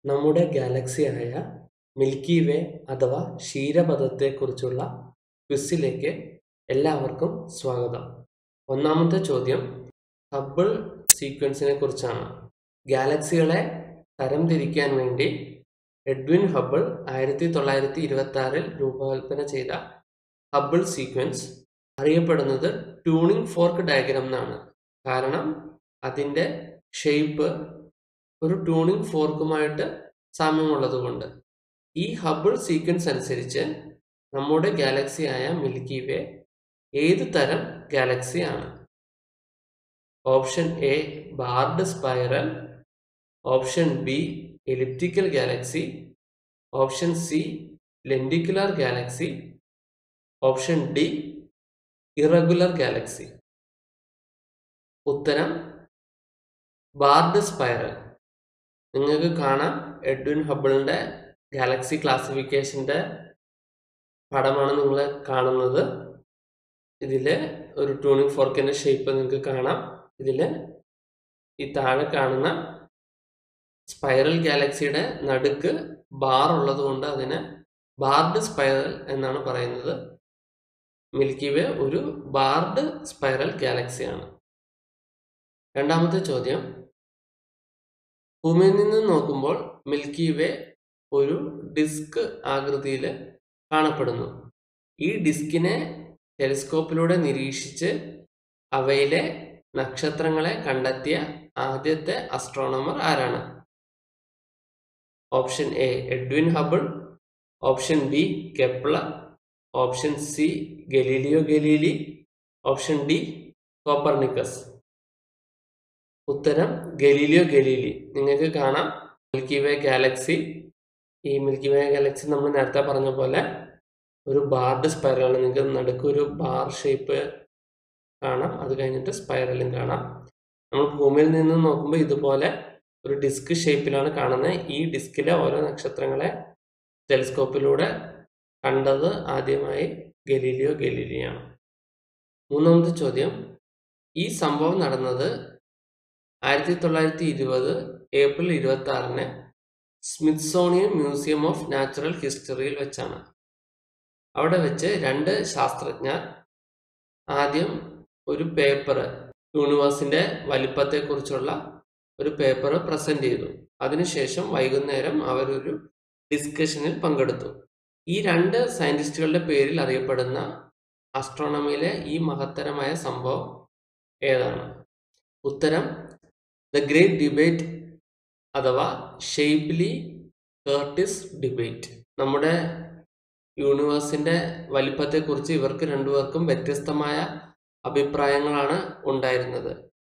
നമ്മുടെ ഗാലക്സിയായ മിൽക്കി വേ അഥവാ ക്ഷീരപഥത്തെക്കുറിച്ചുള്ള ക്വിസിലേക്ക് എല്ലാവർക്കും സ്വാഗതം ഒന്നാമത്തെ ചോദ്യം ഹബിൾ സീക്വൻസിനെ കുറിച്ചാണ് ഗാലക്സികളെ തരംതിരിക്കാൻ വേണ്ടി എഡ്വിൻ ഹബിൾ ആയിരത്തി തൊള്ളായിരത്തി ഇരുപത്തി ആറിൽ രൂപകൽപ്പന ചെയ്ത ഹബിൾ സീക്വൻസ് അറിയപ്പെടുന്നത് ട്യൂണിംഗ് ഫോർക്ക് ഡയഗ്രാം എന്നാണ് കാരണം അതിൻ്റെ ഷേപ്പ് ഒരു ട്യൂണിംഗ് ഫോർക്കുമായിട്ട് സാമ്യമുള്ളത് കൊണ്ട് ഈ ഹബിൾ സീക്വൻസ് അനുസരിച്ച് നമ്മുടെ ഗാലക്സിയായ മിൽക്കി വേ ഏത് തരം ഗാലക്സിയാണ് option A barred spiral option B elliptical galaxy option C lenticular galaxy option D irregular galaxy ഉത്തരം ബാർഡ് സ്പൈറൽ നിങ്ങൾക്ക് കാണാം എഡ്വിൻ ഹബിളിൻ്റെ ഗാലക്സി ക്ലാസിഫിക്കേഷൻ്റെ പടമാണ് നിങ്ങൾ കാണുന്നത് ഇതിൽ ഒരു ട്യൂണിംഗ് ഫോർക്കിൻ്റെ ഷേപ്പ് നിങ്ങൾക്ക് കാണാം ഇതിൽ ഈ താഴെ കാണുന്ന സ്പൈറൽ ഗാലക്സിയുടെ നടുക്ക് ബാർ ഉള്ളത് കൊണ്ട് അതിനെ ബാർഡ് സ്പൈറൽ എന്നാണ് പറയുന്നത് മിൽക്കി വേ ഒരു ബാർഡ് സ്പൈറൽ ഗാലക്സിയാണ് രണ്ടാമത്തെ ചോദ്യം ഭൂമിയിൽ നിന്ന് നോക്കുമ്പോൾ മിൽക്കി വേ ഒരു ഡിസ്ക് ആകൃതിയിൽ കാണപ്പെടുന്നു ഈ ഡിസ്കിനെ ടെലിസ്കോപ്പിലൂടെ നിരീക്ഷിച്ച് അവയിലെ നക്ഷത്രങ്ങളെ കണ്ടെത്തിയ ആദ്യത്തെ അസ്ട്രോണമർ ആരാണ് option A Edwin Hubble option B Kepler option C Galileo Galilei option D Copernicus ഉത്തരം ഗലീലിയോ ഗലീലി നിങ്ങൾക്ക് കാണാം മിൽക്കി വേ ഗാലക്സി ഈ മിൽക്കി വേ ഗാലക്സി നമ്മൾ നേരത്തെ പറഞ്ഞ പോലെ ഒരു ബാർഡ് സ്പൈറലാണ് നിങ്ങൾക്ക് നടുക്ക് ഒരു ബാർ ഷേപ്പ് കാണാം അത് കഴിഞ്ഞിട്ട് സ്പൈറലും കാണാം നമ്മൾ ഭൂമിയിൽ നിന്ന് നോക്കുമ്പോൾ ഇതുപോലെ ഒരു ഡിസ്ക് ഷേപ്പിലാണ് കാണുന്നത് ഈ ഡിസ്കിലെ ഓരോ നക്ഷത്രങ്ങളെ ടെലിസ്കോപ്പിലൂടെ കണ്ടത് ആദ്യമായി ഗലീലിയോ ഗലീലിയാണ് മൂന്നാമത്തെ ചോദ്യം ഈ സംഭവം നടന്നത് ആയിരത്തി തൊള്ളായിരത്തി ഇരുപത് ഏപ്രിൽ ഇരുപത്തി ആറിന് സ്മിത്സോണിയൻ മ്യൂസിയം ഓഫ് നാച്ചുറൽ ഹിസ്റ്ററിയിൽ വെച്ചാണ് അവിടെ വെച്ച് രണ്ട് ശാസ്ത്രജ്ഞർ ആദ്യം ഒരു പേപ്പർ യൂണിവേഴ്സിന്റെ വലിപ്പത്തെക്കുറിച്ചുള്ള ഒരു പേപ്പർ പ്രസന്റ് ചെയ്തു അതിനുശേഷം വൈകുന്നേരം അവരൊരു ഡിസ്കഷനിൽ പങ്കെടുത്തു ഈ രണ്ട് സയന്റിസ്റ്റുകളുടെ പേരിൽ അറിയപ്പെടുന്ന അസ്ട്രോണമിയിലെ ഈ മഹത്തരമായ സംഭവം ഏതാണ് ഉത്തരം ദ ഗ്രേറ്റ് ഡിബേറ്റ് അഥവാ ഷെയ്പ്ലി കേർട്ടിസ് ഡിബേറ്റ് നമ്മുടെ യൂണിവേഴ്സിന്റെ വലിപ്പത്തെക്കുറിച്ച് ഇവർക്ക് രണ്ടുപേർക്കും വ്യത്യസ്തമായ അഭിപ്രായങ്ങളാണ് ഉണ്ടായിരുന്നത്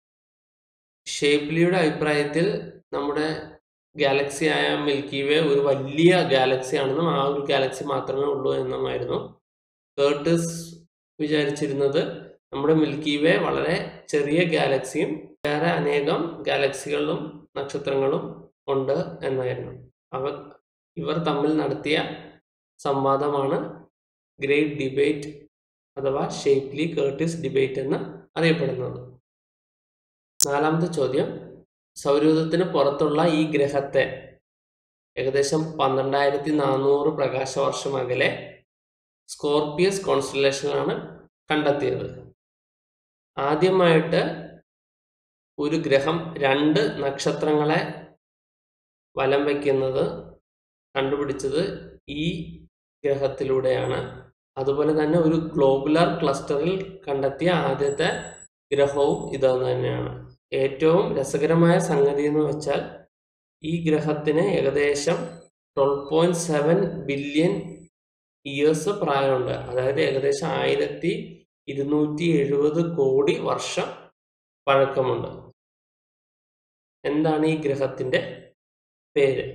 ഷേപ്ലിയുടെ അഭിപ്രായത്തിൽ നമ്മുടെ ഗാലക്സിയായ മിൽക്കി വേ ഒരു വലിയ ഗാലക്സി ആണെന്നും ആ ഒരു ഗാലക്സി മാത്രമേ ഉള്ളൂ എന്നുമായിരുന്നു കേർട്ടിസ് വിചാരിച്ചിരുന്നത് നമ്മുടെ മിൽക്കി വേ വളരെ ചെറിയ ഗാലക്സിയും വേറെ അനേകം ഗാലക്സികളും നക്ഷത്രങ്ങളും ഉണ്ട് എന്നായിരുന്നു അവ ഇവർ തമ്മിൽ നടത്തിയ സംവാദമാണ് ഗ്രേറ്റ് ഡിബേറ്റ് അഥവാ ഷേപ്ലി കേർട്ടിസ് ഡിബേറ്റ് എന്ന് അറിയപ്പെടുന്നത് നാലാമത്തെ ചോദ്യം സൗരയൂഥത്തിന് പുറത്തുള്ള ഈ ഗ്രഹത്തെ ഏകദേശം പന്ത്രണ്ടായിരത്തി നാനൂറ് പ്രകാശവർഷം അകലെ സ്കോർപ്പിയസ് കോൺസ്റ്റലേഷനാണ് കണ്ടെത്തിയത് ആദ്യമായിട്ട് ഒരു ഗ്രഹം രണ്ട് നക്ഷത്രങ്ങളെ വലം വയ്ക്കുന്നത് കണ്ടുപിടിച്ചത് ഈ ഗ്രഹത്തിലൂടെയാണ് അതുപോലെ തന്നെ ഒരു ഗ്ലോബുലർ ക്ലസ്റ്ററിൽ കണ്ടെത്തിയ ആദ്യത്തെ ഗ്രഹവും ഇത് തന്നെയാണ് ഏറ്റവും രസകരമായ സംഗതി എന്ന് വെച്ചാൽ ഈ ഗ്രഹത്തിന് ഏകദേശം twelve point seven billion years പ്രായമുണ്ട് അതായത് ഏകദേശം ആയിരത്തി ഇരുന്നൂറ്റി എഴുപത് കോടി വർഷം പഴക്കമുണ്ട് എന്താണ് ഈ ഗ്രഹത്തിന്റെ പേര്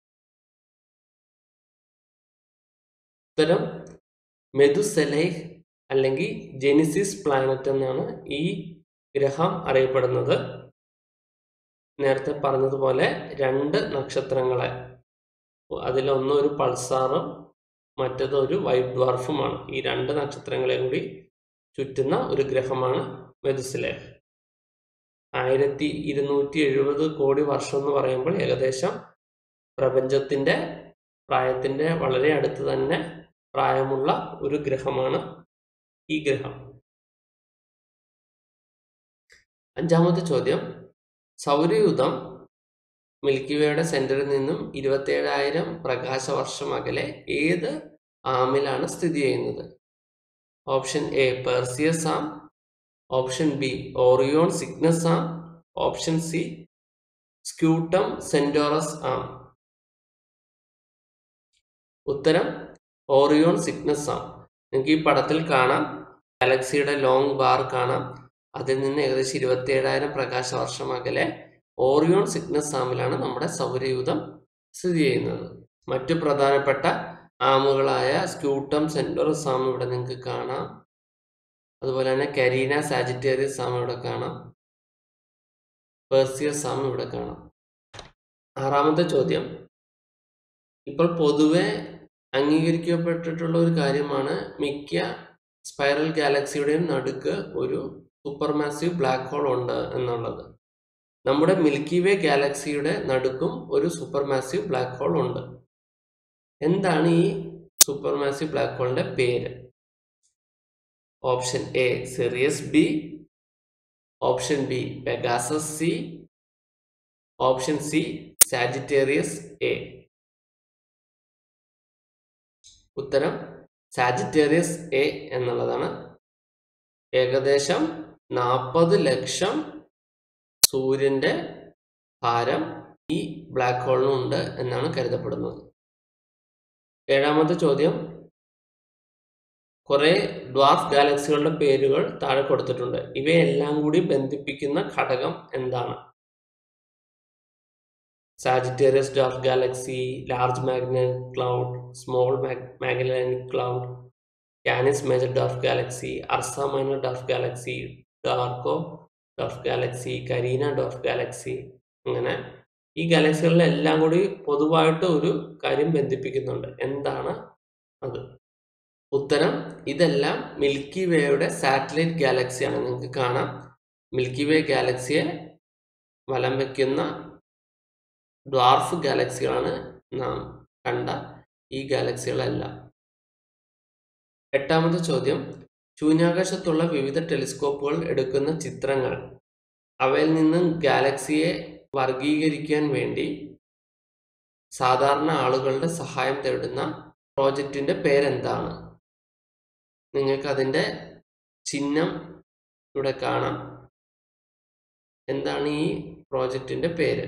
ഉത്തരം മെതുസെലൈഹ് അല്ലെങ്കിൽ ജെനിസിസ് പ്ലാനറ്റ് എന്നാണ് ഈ ഗ്രഹം അറിയപ്പെടുന്നത് നേരത്തെ പറഞ്ഞതുപോലെ രണ്ട് നക്ഷത്രങ്ങളെ അതിലൊന്ന് ഒരു പൾസാറും മറ്റത് ഒരു വൈറ്റ് ഡ്വാർഫുമാണ് ഈ രണ്ട് നക്ഷത്രങ്ങളെ കൂടി ചുറ്റുന്ന ഒരു ഗ്രഹമാണ് മെതുസലേഹ് ആയിരത്തി ഇരുന്നൂറ്റി എഴുപത് കോടി വർഷം എന്ന് പറയുമ്പോൾ ഏകദേശം പ്രപഞ്ചത്തിന്റെ പ്രായത്തിന്റെ വളരെ അടുത്ത് തന്നെ പ്രായമുള്ള ഒരു ഗ്രഹമാണ് ഈ ഗ്രഹം അഞ്ചാമത്തെ ചോദ്യം സൗരയൂഥം മിൽക്കി വേയുടെ സെന്ററിൽ നിന്നും ഇരുപത്തേഴായിരം പ്രകാശ വർഷം അകലെ ഏത് ആമിലാണ് സ്ഥിതി ചെയ്യുന്നത് option A Perseus arm option B Orion Cygnus arm option C Scutum Centaurus arm ഉത്തരം ഓറിയോൺ സിഗ്നസ് ആം നിങ്ങൾക്ക് ഈ പടത്തിൽ കാണാം ഗാലക്സിയുടെ ലോങ് ബാർ കാണാം അതിൽ നിന്ന് ഏകദേശം ഇരുപത്തി ഏഴായിരം പ്രകാശ വർഷം അകലെ ഓറിയോൺ സിഗ്നസ് ആമിലാണ് നമ്മുടെ സൗരയൂഥം സ്ഥിതി ചെയ്യുന്നത് മറ്റു പ്രധാനപ്പെട്ട ആമുകളായ സ്ക്യൂട്ടം സെന്റോറസ് ആം ഇവിടെ നിങ്ങൾക്ക് കാണാം അതുപോലെ തന്നെ കരീന സാജിറ്റേറിയസ് ആം ഇവിടെ കാണാം പേർസിയസ് ആം ഇവിടെ കാണാം ആറാമത്തെ ചോദ്യം ഇപ്പോൾ പൊതുവെ അംഗീകരിക്കപ്പെട്ടിട്ടുള്ള ഒരു കാര്യമാണ് മിക്ക സ്പൈറൽ ഗാലക്സിയുടെയും നടുക്ക് ഒരു സൂപ്പർ മാസീവ് ബ്ലാക്ക് ഹോൾ ഉണ്ട് എന്നുള്ളത് നമ്മുടെ മിൽക്കി വേ ഗാലക്സിയുടെ നടുക്കും ഒരു സൂപ്പർ മാസീവ് ബ്ലാക്ക് ഹോൾ ഉണ്ട് എന്താണ് ഈ സൂപ്പർ മാസീവ് ബ്ലാക്ക് ഹോളിന്റെ പേര് option A Sirius B option B Pegasus C option C Sagittarius A ഉത്തരം സാജിറ്റേറിയസ് എ എന്നുള്ളതാണ് ഏകദേശം നാൽപ്പത് ലക്ഷം സൂര്യന്റെ ഭാരം ഈ ബ്ലാക്ക് ഹോളിനുണ്ട് എന്നാണ് കരുതപ്പെടുന്നത് ഏഴാമത്തെ ചോദ്യം കുറെ ഡ്വാർഫ് ഗാലക്സികളുടെ പേരുകൾ താഴെ കൊടുത്തിട്ടുണ്ട് ഇവയെല്ലാം കൂടി ബന്ധിപ്പിക്കുന്ന ഘടകം എന്താണ് Sagittarius dwarf galaxy large magnetic cloud small magnetic cloud Canis Major dwarf galaxy Ursa Minor dwarf galaxy Draco dwarf galaxy Carina dwarf galaxy അങ്ങനെ ഈ ഗാലക്സികളിലെല്ലാം കൂടി പൊതുവായിട്ട് ഒരു കാര്യം ബന്ധിപ്പിക്കുന്നുണ്ട് എന്താണ് അത് ഉത്തരം ഇതെല്ലാം മിൽക്കി വേയുടെ സാറ്റലൈറ്റ് ഗാലക്സിയാണ് നിങ്ങൾക്ക് കാണാം മിൽക്കി വേ ഗാലക്സിയെ വലം വയ്ക്കുന്ന ഡ്വാർഫ് ഗാലക്സികളാണ് നാം കണ്ട ഈ ഗാലക്സികളെല്ലാം എട്ടാമത്തെ ചോദ്യം ശൂന്യാകാശത്തുള്ള വിവിധ ടെലിസ്കോപ്പുകൾ എടുക്കുന്ന ചിത്രങ്ങൾ അവയിൽ നിന്നും ഗാലക്സിയെ വർഗീകരിക്കാൻ വേണ്ടി സാധാരണ ആളുകളുടെ സഹായം തേടുന്ന പ്രോജക്റ്റിന്റെ പേരെന്താണ് നിങ്ങൾക്ക് അതിന്റെ ചിഹ്നം ഇവിടെ കാണാം എന്താണ് ഈ പ്രോജക്റ്റിന്റെ പേര്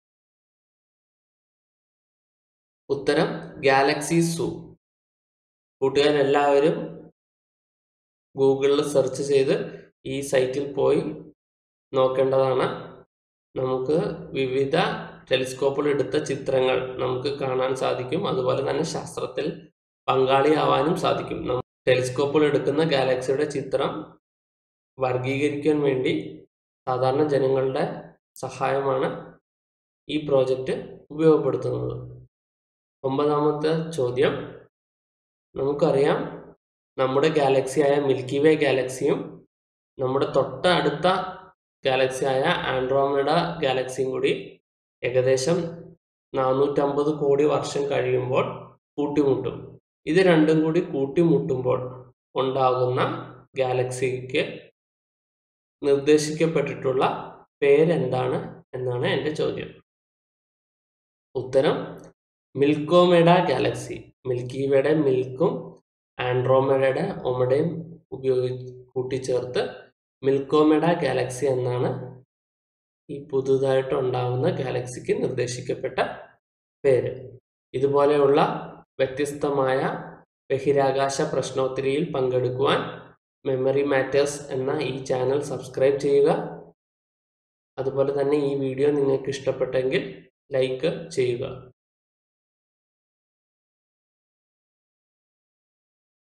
ഉത്തരം ഗാലക്സി സൂ കൂട്ടുകാരെല്ലാവരും ഗൂഗിളിൽ സെർച്ച് ചെയ്ത് ഈ സൈറ്റിൽ പോയി നോക്കേണ്ടതാണ് നമുക്ക് വിവിധ ടെലിസ്കോപ്പുകൾ എടുത്ത ചിത്രങ്ങൾ നമുക്ക് കാണാൻ സാധിക്കും അതുപോലെ തന്നെ ശാസ്ത്രത്തിൽ പങ്കാളിയാവാനും സാധിക്കും ടെലിസ്കോപ്പുകൾ എടുക്കുന്ന ഗാലക്സിയുടെ ചിത്രം വർഗീകരിക്കാൻ വേണ്ടി സാധാരണ ജനങ്ങളുടെ സഹായമാണ് ഈ പ്രോജക്റ്റ് ഉപയോഗപ്പെടുത്തുന്നത് ഒമ്പതാമത്തെ ചോദ്യം നമുക്കറിയാം നമ്മുടെ ഗാലക്സിയായ മിൽക്കി വേ ഗാലക്സിയും നമ്മുടെ തൊട്ട അടുത്ത ഗാലക്സിയായ ആൻഡ്രോമേഡ ഗാലക്സിയും കൂടി ഏകദേശം നാനൂറ്റമ്പത് കോടി വർഷം കഴിയുമ്പോൾ കൂട്ടിമുട്ടും ഇത് രണ്ടും കൂടി കൂട്ടിമുട്ടുമ്പോൾ ഉണ്ടാകുന്ന ഗാലക്സിക്ക് നിർദ്ദേശിക്കപ്പെട്ടിട്ടുള്ള പേരെന്താണ് എന്നാണ് എൻ്റെ ചോദ്യം ഉത്തരം മിൽക്കോമേഡ ഗാലക്സി മിൽക്കി വേയുടെ മിൽക്കും ആൻഡ്രോമേഡയുടെ ഒമഡയും ഉപയോഗിച്ച് കൂട്ടിച്ചേർത്ത് മിൽക്കോമേഡ ഗാലക്സി എന്നാണ് ഈ പുതുതായിട്ട് ഉണ്ടാവുന്ന ഗാലക്സിക്ക് നിർദ്ദേശിക്കപ്പെട്ട പേര് ഇതുപോലെയുള്ള വ്യത്യസ്തമായ ബഹിരാകാശ പ്രശ്നോത്തരിയിൽ പങ്കെടുക്കുവാൻ മെമ്മറി മാറ്റേഴ്സ് എന്ന ഈ ചാനൽ സബ്സ്ക്രൈബ് ചെയ്യുക അതുപോലെ തന്നെ ഈ വീഡിയോ നിങ്ങൾക്ക് ഇഷ്ടപ്പെട്ടെങ്കിൽ ലൈക്ക് ചെയ്യുക